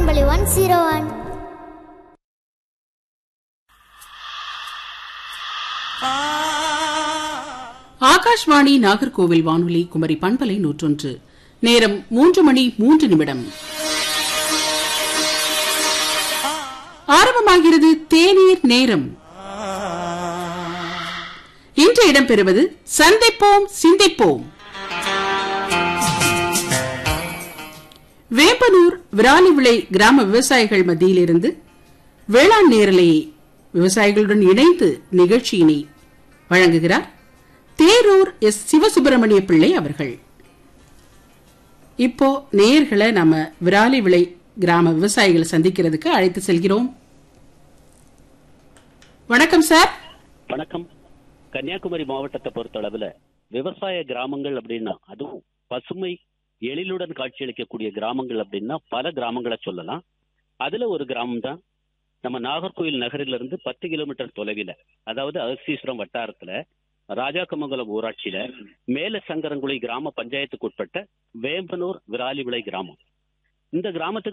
பண்பலை one zero one Akashvani Nagercoil வானொலி குமரி பண்பலை நூற்றொன்று நேரம் மூன்று மணி மூன்று நிமிடம் ஆரம்பமாகிறது தேநீர் நேரம் இன்று இடம்பெறுவது சந்திப்போம் சிந்திப்போம் வேம்பனூர் விராலிவிளை கிராம விவசாயிகள் மத்தியிலிருந்து வேளாண் நேரலையை விவசாயிகளுடன் இணைந்து நிகழ்ச்சியினை வழங்குகிறார் தேரூர் எஸ் சிவசுப்பிரமணிய பிள்ளை அவர்கள் இப்போ நேயர்களை நம்ம விராலி விளை கிராம விவசாயிகளை சந்திக்கிறதுக்கு அழைத்து செல்கிறோம் வணக்கம் சார் வணக்கம் கன்னியாகுமரி மாவட்டத்தை பொறுத்தளவுல விவசாய கிராமங்கள் அப்படின்னா அதுவும் பசுமை எழிலுடன் காட்சியளிக்கக்கூடிய கிராமங்கள் அப்படின்னா பல கிராமங்களை சொல்லலாம் அதுல ஒரு கிராமம் தான் நம்ம நாகர்கோயில் நகரிலிருந்து பத்து கிலோமீட்டர் தொலைவில அதாவது அகஸ்தீஸ்வரம் வட்டாரத்துல ராஜாக்கமங்கலம் ஊராட்சியில மேல சங்கரங்குழி கிராம பஞ்சாயத்துக்கு உட்பட்ட வேம்பனூர் விராலிவிளை கிராமம் இந்த கிராமத்துக்கு